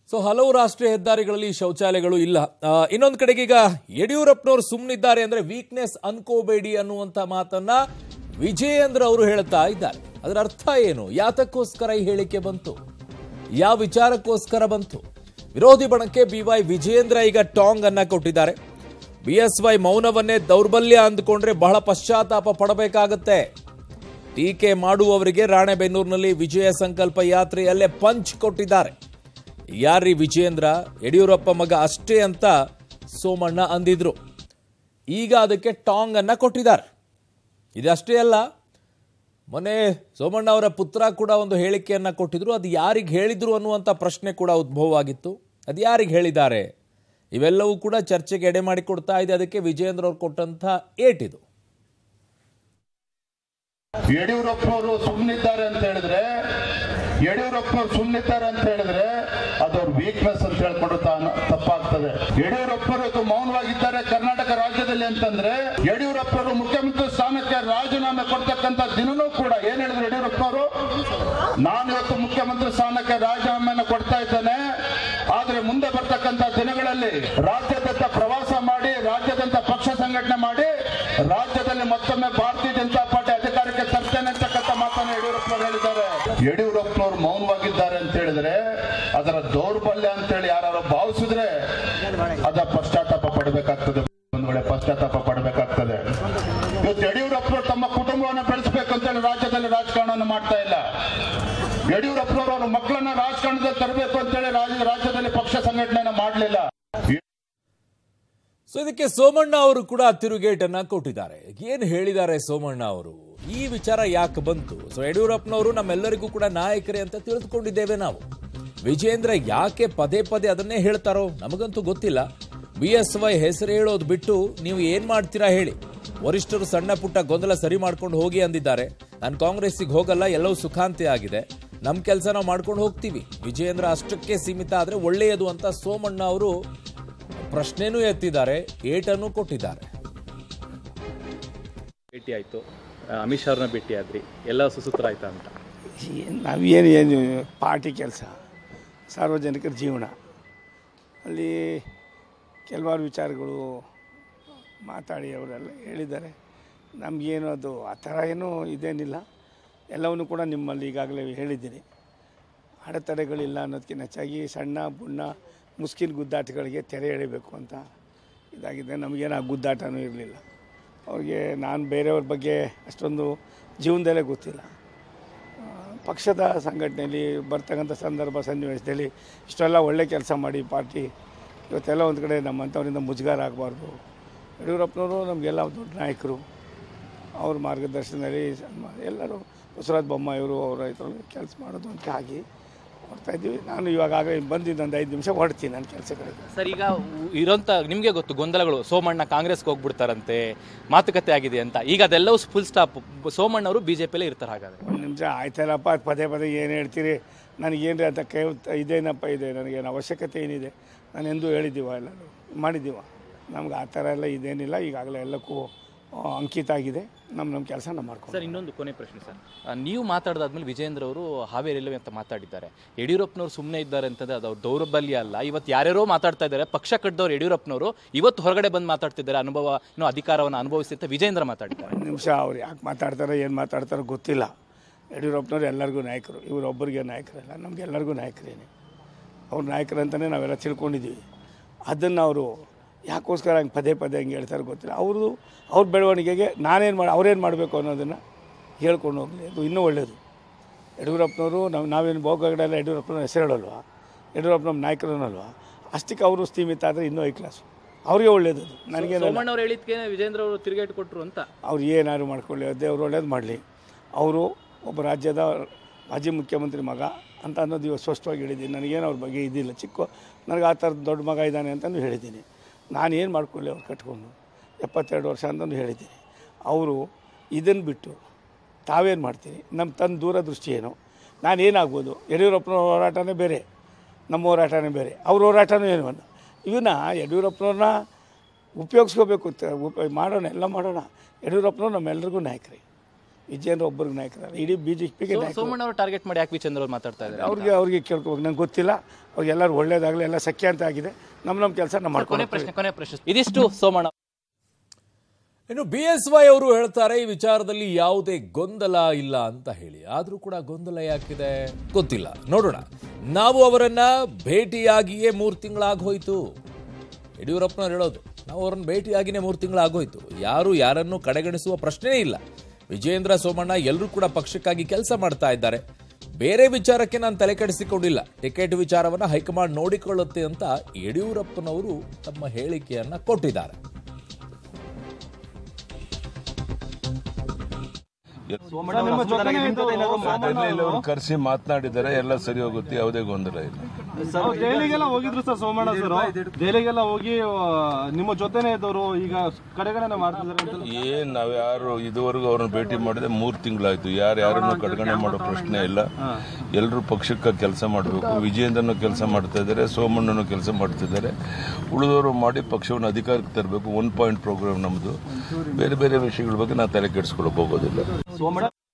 so ಹಲವು ರಾಷ್ಟ್ರೀಯ ಹೆದ್ದಾರಿಗಳಲ್ಲಿ ಶೌಚಾಲಯಗಳು ಇಲ್ಲ ಆ, ಇನ್ನೊಂದ್ ಕಡೆಗೆ ಈಗ ಯಡಿಯೂರಪ್ಪನವರು ಸುಮ್ಮನಿದ್ದಾರೆ ಅಂದ್ರೆ ವೀಕ್ನೆಸ್ ಅನ್ಕೋಬೇಡಿ ಅನ್ನುವಂತ ಮಾತನ್ನ ವಿಜಯೇಂದ್ರ ಅವರು ಹೇಳ್ತಾ ಇದ್ದಾರೆ ಅದರ ಅರ್ಥ ಏನು ಯಾತಕ್ಕೋಸ್ಕರ ಈ ಹೇಳಿಕೆ ಬಂತು ಯಾವ ವಿಚಾರಕ್ಕೋಸ್ಕರ ಬಂತು ವಿರೋಧಿ ಬಣಕ್ಕೆ ಬಿ ವೈ ವಿಜಯೇಂದ್ರ ಈಗ ಟಾಂಗ್ ಅನ್ನ ಕೊಟ್ಟಿದ್ದಾರೆ ಬಿ ಎಸ್ ವೈ ಮೌನವನ್ನೇ ದೌರ್ಬಲ್ಯ ಅಂದ್ಕೊಂಡ್ರೆ ಬಹಳ ಪಶ್ಚಾತ್ತಾಪ ಪಡಬೇಕಾಗತ್ತೆ ಟೀಕೆ ಮಾಡುವವರಿಗೆ ರಾಣೆಬೆನ್ನೂರಿನಲ್ಲಿ ವಿಜಯ ಸಂಕಲ್ಪ ಯಾತ್ರೆಯಲ್ಲೇ ಪಂಚ್ ಕೊಟ್ಟಿದ್ದಾರೆ ಯಾರ್ರಿ ವಿಜಯೇಂದ್ರ ಯಡಿಯೂರಪ್ಪ ಮಗ ಅಷ್ಟೇ ಅಂತ ಸೋಮಣ್ಣ ಅಂದಿದ್ರು ಈಗ ಅದಕ್ಕೆ ಟಾಂಗ್ ಅನ್ನ ಕೊಟ್ಟಿದ್ದಾರೆ ಇದಷ್ಟೇ ಅಲ್ಲ ಮೊನ್ನೆ ಸೋಮಣ್ಣ ಅವರ ಪುತ್ರ ಕೂಡ ಒಂದು ಹೇಳಿಕೆಯನ್ನ ಕೊಟ್ಟಿದ್ರು ಅದು ಯಾರಿಗೆ ಹೇಳಿದ್ರು ಅನ್ನುವಂಥ ಪ್ರಶ್ನೆ ಕೂಡ ಉದ್ಭವ ಆಗಿತ್ತು ಅದು ಯಾರಿಗೆ ಹೇಳಿದ್ದಾರೆ ಇವೆಲ್ಲವೂ ಕೂಡ ಚರ್ಚೆಗೆ ಎಡೆ ಮಾಡಿಕೊಡ್ತಾ ಇದೆ ಅದಕ್ಕೆ ವಿಜಯೇಂದ್ರ ಅವ್ರು ಕೊಟ್ಟಂತ ಏಟ್ ಇದು ಯಡಿಯೂರಪ್ಪನವರು ಸುಮ್ಮನಿದ್ದಾರೆ ಅಂತ ಹೇಳಿದ್ರೆ ಯಡಿಯೂರಪ್ಪನವರು ಸುಮ್ಮನಿದ್ದಾರೆ ಅಂತ ಹೇಳಿದ್ರೆ ಅದವ್ರ ವೀಕ್ನೆಸ್ ಅಂತ ಹೇಳ್ಕೊಂಡು ತಾನು ತಪ್ಪಾಗ್ತದೆ ಯಡಿಯೂರಪ್ಪನವರು ಮೌನವಾಗಿದ್ದಾರೆ ಕರ್ನಾಟಕ ರಾಜ್ಯದಲ್ಲಿ ಅಂತಂದ್ರೆ ಯಡಿಯೂರಪ್ಪನವರು ಮುಖ್ಯಮಂತ್ರಿ ಸ್ಥಾನಕ್ಕೆ ರಾಜೀನಾಮೆ ಕೊಡ್ತಕ್ಕಂತ ದಿನನೂ ಕೂಡ ಏನ್ ಹೇಳಿದ್ರು ಯಡಿಯೂರಪ್ಪನವರು ನಾನು ಇವತ್ತು ಮುಖ್ಯಮಂತ್ರಿ ಸ್ಥಾನಕ್ಕೆ ರಾಜೀನಾಮೆಯನ್ನು ಕೊಡ್ತಾ ಇದ್ದೇನೆ ಆದ್ರೆ ಮುಂದೆ ಬರ್ತಕ್ಕಂತ ದಿನಗಳಲ್ಲಿ ರಾಜ್ಯಾದ್ಯಂತ ಪ್ರವಾಸ ಮಾಡಿ ರಾಜ್ಯಾದ್ಯಂತ ಪಕ್ಷ ಸಂಘಟನೆ ಮಾಡಿ ರಾಜ್ಯದಲ್ಲಿ ಮತ್ತೊಮ್ಮೆ ಭಾರತೀಯ ಜನತಾ ಪಾರ್ಟಿ ಅಧಿಕಾರಕ್ಕೆ ತರ್ತೇನೆ ಅಂತಕ್ಕಂಥ ಮಾತನ್ನು ಯಡಿಯೂರಪ್ಪನವರು ಹೇಳಿದ್ದಾರೆ ಯಡಿಯೂರಪ್ಪನವರು ಮೌನವಾಗಿದ್ದಾರೆ ಅಂತ ಹೇಳಿದ್ರೆ ಅದರ ದೌರ್ಬಲ್ಯ ಅಂತ ಹೇಳಿ ಯಾರು ಭಾವಿಸಿದ್ರೆ ಅದ ಪಶ್ಚಾತ್ತಾಪ ಪಡಬೇಕಾಗ್ತದೆ ಒಂದು ವೇಳೆ ಪಶ್ಚಾತ್ತಾಪ ಪಡಬೇಕಾಗ್ತದೆ ಇವತ್ತು ಯಡಿಯೂರಪ್ಪನವರು ತಮ್ಮ ಕುಟುಂಬವನ್ನು ಬೆಳೆಸಬೇಕು ಅಂತ ಹೇಳಿ ರಾಜ್ಯದಲ್ಲಿ ರಾಜಕಾರಣವನ್ನು ಮಾಡ್ತಾ ಇಲ್ಲ ಯಡಿಯೂರಪ್ಪನವರು ಅವ್ರ ಮಕ್ಕಳನ್ನ ರಾಜಕಾರಣದಲ್ಲಿ ತರಬೇಕು ಅಂತ ಹೇಳಿ ರಾಜ್ಯ ರಾಜ್ಯದಲ್ಲಿ ಪಕ್ಷ ಸಂಘಟನೆಯನ್ನ ಮಾಡಲಿಲ್ಲ ಸೊ ಇದಕ್ಕೆ ಸೋಮಣ್ಣ ಅವರು ಕೂಡ ತಿರುಗೇಟನ್ನ ಕೊಟ್ಟಿದ್ದಾರೆ ಏನು ಹೇಳಿದ್ದಾರೆ ಸೋಮಣ್ಣ ಅವರು ಈ ವಿಚಾರ ಯಾಕೆ ಬಂತು ಸೊ ಯಡಿಯೂರಪ್ಪನವರು ನಮ್ಮೆಲ್ಲರಿಗೂ ಕೂಡ ನಾಯಕರೇ ಅಂತ ತಿಳಿದುಕೊಂಡಿದ್ದೇವೆ ನಾವು ವಿಜೇಂದ್ರ ಯಾಕೆ ಪದೇ ಪದೇ ಅದನ್ನೇ ಹೇಳ್ತಾರೋ ನಮಗಂತೂ ಗೊತ್ತಿಲ್ಲ ಬಿ ಎಸ್ ವೈ ಹೆಸರು ಹೇಳೋದು ಬಿಟ್ಟು ನೀವು ಏನ್ ಮಾಡ್ತೀರಾ ಹೇಳಿ ವರಿಷ್ಠರು ಸಣ್ಣ ಪುಟ್ಟ ಗೊಂದಲ ಸರಿ ಮಾಡ್ಕೊಂಡು ಹೋಗಿ ಅಂದಿದ್ದಾರೆ ನಾನು ಕಾಂಗ್ರೆಸ್ಸಿಗೆ ಹೋಗಲ್ಲ ಎಲ್ಲವೂ ಸುಖಾಂತಿ ಆಗಿದೆ ನಮ್ಮ ಕೆಲಸ ನಾವು ಮಾಡ್ಕೊಂಡು ಹೋಗ್ತೀವಿ ವಿಜಯೇಂದ್ರ ಅಷ್ಟಕ್ಕೆ ಸೀಮಿತ ಆದರೆ ಒಳ್ಳೆಯದು ಅಂತ ಸೋಮಣ್ಣ ಅವರು ಪ್ರಶ್ನೆನೂ ಎತ್ತಿದ್ದಾರೆ ಏಟನ್ನು ಕೊಟ್ಟಿದ್ದಾರೆ ಭೇಟಿ ಆಯಿತು ಅಮಿತ್ ಶಾ ಅವ್ರನ್ನ ಭೇಟಿ ಆದ್ರಿ ಎಲ್ಲ ಸುಸೂತ್ರ ಆಯ್ತಾ ಅಂತ ಏನ್- ನಾವೇನು ಏನು ಪಾರ್ಟಿ ಕೆಲಸ ಸಾರ್ವಜನಿಕರ ಜೀವನ ಅಲ್ಲಿ ಕೆಲವಾರು ವಿಚಾರಗಳು ಮಾತಾಡಿ ಅವರೆಲ್ಲ ಹೇಳಿದ್ದಾರೆ ನಮಗೇನು ಅದು ಆ ಥರ ಏನೂ ಇದೇನಿಲ್ಲ ಎಲ್ಲವನ್ನು ಕೂಡ ನಿಮ್ಮಲ್ಲಿ ಈಗಾಗಲೇ ಹೇಳಿದ್ದೀನಿ ಅಡೆತಡೆಗಳಿಲ್ಲ ಅನ್ನೋದಕ್ಕಿಂತ ಹೆಚ್ಚಾಗಿ ಸಣ್ಣ ಬುಣ್ಣ ಮುಸ್ಕಿನ ಗುದ್ದಾಟಗಳಿಗೆ ತೆರೆ ಎಳಿಬೇಕು ಅಂತ ಇದಾಗಿದೆ ನಮಗೇನು ಆ ಗುದ್ದಾಟನೂ ಇರಲಿಲ್ಲ ಅವ್ರಿಗೆ ನಾನು ಬೇರೆಯವ್ರ ಬಗ್ಗೆ ಅಷ್ಟೊಂದು ಜೀವನದಲ್ಲೇ ಗೊತ್ತಿಲ್ಲ ಆ, ಪಕ್ಷದ ಸಂಘಟನೆಯಲ್ಲಿ ಬರ್ತಕ್ಕಂಥ ಸಂದರ್ಭ ಸನ್ನಿವೇಶದಲ್ಲಿ ಇಷ್ಟೆಲ್ಲ ಒಳ್ಳೆ ಕೆಲಸ ಮಾಡಿ ಪಾರ್ಟಿ ಇವತ್ತೆಲ್ಲ ಒಂದು ಕಡೆ ನಮ್ಮಂಥವರಿಂದ ಮುಜುಗಾರ ಆಗಬಾರ್ದು ಯಡಿಯೂರಪ್ಪನವರು ನಮಗೆಲ್ಲ ದೊಡ್ಡ ನಾಯಕರು ಅವ್ರ ಮಾರ್ಗದರ್ಶನದಲ್ಲಿ ಸನ್ಮಾ- ಎಲ್ಲರೂ ಬಸವರಾಜ ಬೊಮ್ಮಾಯಿಯವರು ಅವರ ಇದರಲ್ಲಿ ಕೆಲಸ ಮಾಡೋದು ಅಂತ ಆಗಿ ಹೊರ್ತಾ ಇದ್ದೀವಿ ನಾನು ಇವಾಗ ಆಗಲೇ ಬಂದಿದ್ದು ಒಂದು ಐದು ನಿಮಿಷ ಹೊರಡ್ತೀನಿ ನನ್ನ ಕೆಲಸಗಳಿಗೆ ಸರ್ ಈಗ ಇರೋಂಥ ನಿಮಗೆ ಗೊತ್ತು ಗೊಂದಲಗಳು ಸೋಮಣ್ಣ ಕಾಂಗ್ರೆಸ್ಗೆ ಹೋಗ್ಬಿಡ್ತಾರಂತೆ ಮಾತುಕತೆ ಆಗಿದೆ ಅಂತ ಈಗ ಅದೆಲ್ಲವೂ ಫುಲ್ ಸ್ಟಾಪ್ ಸೋಮಣ್ಣ ಅವರು ಬಿಜೆಪಿಯಲ್ಲೇ ಇರ್ತಾರೆ ಹಾಗಾದ್ರೆ ಒಂದು ನಿಮಿಷ ಆಯ್ತಲ್ಲಪ್ಪ ಪದೇ ಪದೇ ಏನು ಹೇಳ್ತೀರಿ ನನಗೇನ್ರಿ ಅಂತ ಕೈ ಇದೇನಪ್ಪ ಇದೆ ನನಗೇನು ಅವಶ್ಯಕತೆ ಏನಿದೆ ನಾನು ಎಂದೂ ಹೇಳಿದ್ದೀವ ಎಲ್ಲರೂ ಮಾಡಿದ್ದೀವ ನಮ್ಗೆ ಆ ಥರ ಎಲ್ಲ ಇದೇನಿಲ್ಲ ಈಗಾಗಲೇ ಎಲ್ಲಕ್ಕೂ ಆ, ಅಂಕಿತ ಆಗಿದೆ ನಮ್ಮ ನಮ್ಮ ಕೆಲಸ ನಾವು ಮಾಡ್ಕೊಂಡು ಸರ್ ಇನ್ನೊಂದು ಕೊನೆ ಪ್ರಶ್ನೆ ಸರ್ ಆ, ನೀವು ಮಾತಾಡಿದಾದ್ಮೇಲೆ ವಿಜೇಂದ್ರ ಅವರು ಹಾವೇರಿಲ್ಲವೆ ಅಂತ ಮಾತಾಡಿದ್ದಾರೆ ಯಡಿಯೂರಪ್ಪನವರು ಸುಮ್ಮನೆ ಇದ್ದಾರೆ ಅಂತಂದ್ರೆ ಅದು ಅವ್ರ ದೌರ್ಬಲ್ಯ ಅಲ್ಲ ಇವತ್ತು ಯಾರ್ಯಾರೋ ಮಾತಾಡ್ತಾ ಇದ್ದಾರೆ ಪಕ್ಷ ಕಟ್ಟಿದವರು ಯಡಿಯೂರಪ್ಪನವರು ಇವತ್ತು ಹೊರಗಡೆ ಬಂದು ಮಾತಾಡ್ತಿದ್ದಾರೆ ಅನುಭವ ಇನ್ನೂ ಅಧಿಕಾರವನ್ನು ಅನುಭವಿಸಿ ಅಂತ ವಿಜೇಂದ್ರ ಮಾತಾಡಿದ್ದಾರೆ ಒಂದು ನಿಮಿಷ ಅವ್ರು ಯಾಕೆ ಮಾತಾಡ್ತಾರೋ ಏನು ಮಾತಾಡ್ತಾರೋ ಗೊತ್ತಿಲ್ಲ ಯಡಿಯೂರಪ್ಪನವ್ರು ಎಲ್ಲರಿಗೂ ನಾಯಕರು ಇವರೊಬ್ಬರಿಗೆ ನಾಯಕರಲ್ಲ ನಮಗೆಲ್ಲರಿಗೂ ನಾಯಕರೇನೆ ಅವ್ರ ನಾಯಕರು ಅಂತಲೇ ನಾವೆಲ್ಲ ತಿಳ್ಕೊಂಡಿದ್ದೀವಿ ಅದನ್ನು ಅವರು ಯಾಕೋಸ್ಕರ ಹಂಗೆ ಪದೇ ಪದೇ ಹಂಗೆ ಹೇಳ್ತಾರೆ ಗೊತ್ತಿಲ್ಲ ಅವರು ಅವ್ರ ಬೆಳವಣಿಗೆಗೆ ನಾನೇನು ಮಾಡಿ ಅವ್ರೇನು ಮಾಡಬೇಕು ಅನ್ನೋದನ್ನು ಹೇಳ್ಕೊಂಡು ಹೋಗಲಿ ಅದು ಇನ್ನೂ ಒಳ್ಳೆಯದು ಯಡಿಯೂರಪ್ಪನವರು ನಾವು ನಾವೇನು ಬೋಗಗಡೆಲ್ಲ ಯಡಿಯೂರಪ್ಪನ ಹೆಸರು ಹೇಳಲ್ವಾ ಯಡಿಯೂರಪ್ಪ ನಮ್ಮ ನಾಯಕರನ್ನಲ್ವಾ ಅಷ್ಟಕ್ಕೆ ಅವರು ಸೀಮಿತ ಆದರೆ ಇನ್ನೂ ಐ ಕ್ಲಾಸು ಅವ್ರಿಗೆ ಒಳ್ಳೇದು ಅದು ನನಗೇನು ಸೋಮಣ್ಣ ಅವ್ರು ಹೇಳಿದ್ಕೆ ವಿಜೇಂದ್ರ ಅವರು ತಿರುಗೇಟು ಕೊಟ್ಟರು ಅಂತ ಅವ್ರು ಏನಾದ್ರು ಮಾಡ್ಕೊಳ್ಳಿ ದೇವ್ರು ಒಳ್ಳೇದು ಮಾಡಲಿ ಅವರು ಒಬ್ಬ ರಾಜ್ಯದ ಮಾಜಿ ಮುಖ್ಯಮಂತ್ರಿ ಮಗ ಅಂತ ಅನ್ನೋದು ಇವಾಗ ಸ್ಪಷ್ಟವಾಗಿ ಹೇಳಿದ್ದೀನಿ ನನಗೇನು ಅವ್ರ ಬಗ್ಗೆ ಇದಿಲ್ಲ ಚಿಕ್ಕ ನನಗೆ ಆ ಥರದ ದೊಡ್ಡ ಮಗ ಇದ್ದಾನೆ ಅಂತಲೂ ಹೇಳಿದ್ದೀನಿ ನಾನು ಏನು ಮಾಡ್ಕೊಳ್ಳಿ ಅವ್ರು ಕಟ್ಕೊಂಡು ಎಪ್ಪತ್ತೆರಡು ವರ್ಷ ಅಂತಲೂ ಹೇಳಿದ್ದೀನಿ ಅವರು ಇದನ್ನು ಬಿಟ್ಟು ತಾವೇನು ಮಾಡ್ತೀರಿ ನಮ್ಮ ತನ್ನ ದೂರದೃಷ್ಟಿ ಏನು ನಾನು ಏನಾಗ್ಬೋದು ಯಡಿಯೂರಪ್ಪನ ಹೋರಾಟನೇ ಬೇರೆ ನಮ್ಮ ಹೋರಾಟನೇ ಬೇರೆ ಅವ್ರ ಹೋರಾಟನೂ ಏನು ಅಲ್ಲ ಇವನ್ನ ಯಡಿಯೂರಪ್ಪನವ್ರನ್ನ ಉಪಯೋಗಿಸ್ಕೋಬೇಕು ತ- ಉಪ ಮಾಡೋಣ ಎಲ್ಲ ಮಾಡೋಣ ಯಡಿಯೂರಪ್ಪನವ್ರು ನಮ್ಮೆಲ್ಲರಿಗೂ ನಾಯಕರೇ ವಿಜೇಂದ್ರ ಒಬ್ಬರಿಗೆ ನಾಯಕರಲ್ಲ ಇಡೀ ಬಿ ಜೆ ಪಿಗೆ ನಾಯಕ ಸೋಮಣ್ಣ ಅವರು ಟಾರ್ಗೆಟ್ ಮಾಡಿ ಯಾಕೆ ವಿಜೇಂದ್ರ ಅವ್ರು ಮಾತಾಡ್ತಾ ಇದ್ದಾರೆ ಅವ್ರಿಗೆ ಅವ್ರಿಗೆ ಕೇಳ್ಕೋಬೇಕು ನಂಗೆ ಗೊತ್ತಿಲ್ಲ ಅವ್ರಿಗೆಲ್ಲರೂ ಒಳ್ಳೇದಾಗಲಿ ಎಲ್ಲ ಸಖ್ಯ ಅಂತ ಆಗಿದೆ ನಮ್ಮ ನಮ್ಮ ಕೆಲಸ ನಾವು ಕೊನೆ ಮಾಡ್ಕೊಂಡು ಪ್ರಶ್ನೆ ಕೊನೆ ಪ್ರಶ್ನೆ ಇದಿಷ್ಟು ಸೋಮಣ್ಣ ಇನ್ನು ಬಿ ಎಸ್ ವೈ ಅವರು ಹೇಳ್ತಾರೆ ಈ ವಿಚಾರದಲ್ಲಿ ಯಾವುದೇ ಗೊಂದಲ ಇಲ್ಲ ಅಂತ ಹೇಳಿ ಆದ್ರೂ ಕೂಡ ಗೊಂದಲ ಯಾಕಿದೆ ಗೊತ್ತಿಲ್ಲ ನೋಡೋಣ ನಾವು ಅವರನ್ನ ಭೇಟಿಯಾಗಿಯೇ ಮೂರು ತಿಂಗಳಾಗೋಯ್ತು ಯಡಿಯೂರಪ್ಪನವ್ರು ಹೇಳೋದು ನಾವು ಅವರನ್ನು ಭೇಟಿಯಾಗಿನೇ ಮೂರು ತಿಂಗಳಾಗೋಯ್ತು ಯಾರು ಯಾರನ್ನು ಕಡೆಗಣಿಸುವ ಪ್ರಶ್ನೆನೇ ಇಲ್ಲ ವಿಜೇಂದ್ರ ಸೋಮಣ್ಣ ಎಲ್ಲರೂ ಕೂಡ ಪಕ್ಷಕ್ಕಾಗಿ ಕೆಲಸ ಮಾಡ್ತಾ ಇದ್ದಾರೆ ಬೇರೆ ವಿಚಾರಕ್ಕೆ ನಾನು ತಲೆ ಕೆಡಿಸಿಕೊಂಡಿಲ್ಲ ಟಿಕೆಟ್ ವಿಚಾರವನ್ನ ಹೈಕಮಾಂಡ್ ನೋಡಿಕೊಳ್ಳುತ್ತೆ ಅಂತ ಯಡಿಯೂರಪ್ಪನವರು ತಮ್ಮ ಹೇಳಿಕೆಯನ್ನ ಕೊಟ್ಟಿದ್ದಾರೆ ಅವರು ಕರೆಸಿ ಮಾತನಾಡಿದ್ದಾರೆ ಎಲ್ಲ ಸರಿ ಹೋಗುತ್ತೆ ಯಾವುದೇ ಗೊಂದಲ ಇಲ್ಲ ಅವ್ರು ದೆಹಲಿಗೆಲ್ಲ ಹೋಗಿದ್ರು ಸರ್ ಸೋಮಣ್ಣ ಸರ್ ದೆಹಲಿಗೆಲ್ಲ ಹೋಗಿ ಆ, ನಿಮ್ಮ ಜೊತೆನೇ ಇದ್ದವರು ಈಗ ಕಡೆಗಣನೆ ಮಾಡ್ತಿದ್ದಾರೆ ಅಂತ ಏನ್ ನಾವ್ ಯಾರು ಇದುವರೆಗೂ ಅವ್ರನ್ನ ಭೇಟಿ ಮಾಡಿದೆ ಮೂರ್ ತಿಂಗಳಾಯ್ತು ಯಾರು ಯಾರನ್ನು ಕಡೆಗಣನೆ ಮಾಡೋ ಪ್ರಶ್ನೆ ಇಲ್ಲ ಎಲ್ಲರೂ ಪಕ್ಷಕ್ಕೆ ಕೆಲಸ ಮಾಡಬೇಕು ವಿಜಯೇಂದ್ರನು ಕೆಲಸ ಮಾಡ್ತಾ ಇದ್ದಾರೆ ಸೋಮಣ್ಣನು ಕೆಲಸ ಮಾಡ್ತಿದ್ದಾರೆ ಉಳಿದವರು ಮಾಡಿ ಪಕ್ಷವನ್ನು ಅಧಿಕಾರಕ್ಕೆ ತರಬೇಕು ಒನ್ ಪಾಯಿಂಟ್ ಪ್ರೋಗ್ರಾಮ್ ನಮ್ದು ಬೇರೆ ಬೇರೆ ವಿಷಯಗಳ ಬಗ್ಗೆ ನಾವು ತಲೆ ಕೆಡಿಸ್ಕೊಳಕ್ ಹೋಗೋದಿಲ್ಲ ಸೋಮಣ್ಣ